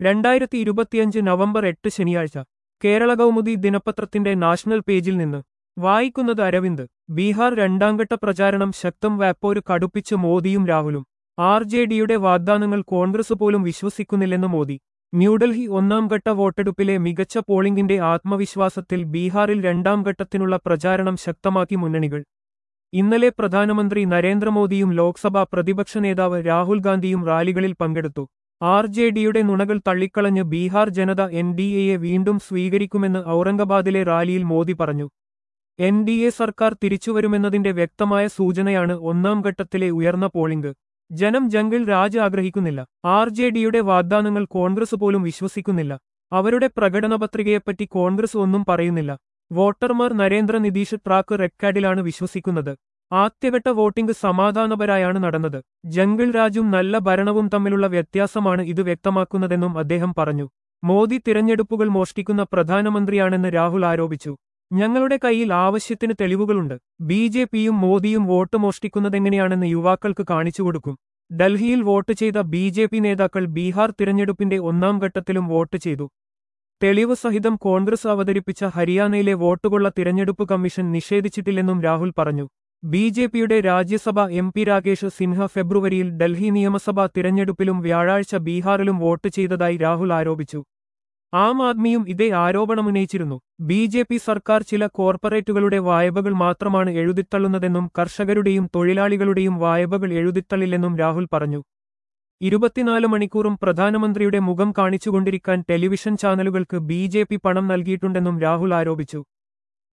രണ്ടായിരത്തി ഇരുപത്തിയഞ്ച് നവംബർ എട്ട് ശനിയാഴ്ച കേരള കൗമുദി ദിനപത്രത്തിന്റെ നാഷണൽ പേജിൽ നിന്ന് വായിക്കുന്നത് അരവിന്ദ് ബീഹാർ രണ്ടാംഘട്ട പ്രചാരണം ശക്തം വാപ്പോര് കടുപ്പിച്ച് മോദിയും രാഹുലും ആർ ജെ ഡിയുടെ വാഗ്ദാനങ്ങൾ കോൺഗ്രസ് പോലും വിശ്വസിക്കുന്നില്ലെന്ന് മോദി ന്യൂഡൽഹി ഒന്നാം ഘട്ട വോട്ടെടുപ്പിലെ മികച്ച പോളിംഗിന്റെ ആത്മവിശ്വാസത്തിൽ ബീഹാറിൽ രണ്ടാം ഘട്ടത്തിനുള്ള പ്രചാരണം ശക്തമാക്കി മുന്നണികൾ ഇന്നലെ പ്രധാനമന്ത്രി നരേന്ദ്രമോദിയും ലോക്സഭാ പ്രതിപക്ഷ നേതാവ് രാഹുൽ ഗാന്ധിയും റാലികളിൽ പങ്കെടുത്തു ആർ ജെ ഡിയുടെ നുണകൾ തള്ളിക്കളഞ്ഞ് ബീഹാർ ജനത എൻ ഡി എയെ വീണ്ടും സ്വീകരിക്കുമെന്ന് ഔറംഗബാദിലെ റാലിയിൽ മോദി പറഞ്ഞു എൻ ഡി എ സർക്കാർ തിരിച്ചുവരുമെന്നതിന്റെ വ്യക്തമായ സൂചനയാണ് ഒന്നാം ഘട്ടത്തിലെ ഉയർന്ന പോളിംഗ് ജനം ജംഗിൾ രാജ് ആഗ്രഹിക്കുന്നില്ല ആർ ജെ ഡിയുടെ വാഗ്ദാനങ്ങൾ കോൺഗ്രസ് പോലും വിശ്വസിക്കുന്നില്ല അവരുടെ പ്രകടനപത്രികയെപ്പറ്റി കോൺഗ്രസ് ഒന്നും പറയുന്നില്ല വോട്ടർമാർ നരേന്ദ്ര നിതീഷ് ട്രാക്ക് റെക്കാർഡിലാണ് വിശ്വസിക്കുന്നത് ആദ്യഘട്ട വോട്ടിംഗ് സമാധാനപരായാണ് നടന്നത് ജംഗിൾ രാജും നല്ല ഭരണവും തമ്മിലുള്ള വ്യത്യാസമാണ് ഇത് വ്യക്തമാക്കുന്നതെന്നും അദ്ദേഹം പറഞ്ഞു മോദി തിരഞ്ഞെടുപ്പുകൾ മോഷ്ടിക്കുന്ന പ്രധാനമന്ത്രിയാണെന്ന് രാഹുൽ ആരോപിച്ചു ഞങ്ങളുടെ കയ്യിൽ ആവശ്യത്തിന് തെളിവുകളുണ്ട് ബി ജെ പിയും മോദിയും വോട്ട് മോഷ്ടിക്കുന്നതെങ്ങനെയാണെന്ന് യുവാക്കൾക്ക് കാണിച്ചുകൊടുക്കും ഡൽഹിയിൽ വോട്ട് ചെയ്ത ബി ജെ പി നേതാക്കൾ ബീഹാർ തിരഞ്ഞെടുപ്പിന്റെ ഒന്നാം ഘട്ടത്തിലും വോട്ട് ചെയ്തു തെളിവ് സഹിതം കോൺഗ്രസ് അവതരിപ്പിച്ച ഹരിയാനയിലെ വോട്ടുകൊള്ള തിരഞ്ഞെടുപ്പ് കമ്മീഷൻ നിഷേധിച്ചിട്ടില്ലെന്നും രാഹുൽ പറഞ്ഞു ബി ജെ പിയുടെ രാജ്യസഭ എം പി രാകേഷ് സിൻഹ ഫെബ്രുവരിയിൽ ഡൽഹി നിയമസഭാ തിരഞ്ഞെടുപ്പിലും വ്യാഴാഴ്ച ബീഹാറിലും വോട്ട് ചെയ്തതായി രാഹുൽ ആരോപിച്ചു ആം ആദ്മിയും ഇതേ ആരോപണമുന്നയിച്ചിരുന്നു ബി ജെ പി സർക്കാർ ചില കോർപ്പറേറ്റുകളുടെ വായ്പകൾ മാത്രമാണ് എഴുതിത്തള്ളുന്നതെന്നും കർഷകരുടെയും തൊഴിലാളികളുടെയും വായ്പകൾ എഴുതിത്തള്ളില്ലെന്നും രാഹുൽ പറഞ്ഞു ഇരുപത്തിനാല് മണിക്കൂറും പ്രധാനമന്ത്രിയുടെ മുഖം കാണിച്ചുകൊണ്ടിരിക്കാൻ ടെലിവിഷൻ ചാനലുകൾക്ക് ബി പണം നൽകിയിട്ടുണ്ടെന്നും രാഹുൽ ആരോപിച്ചു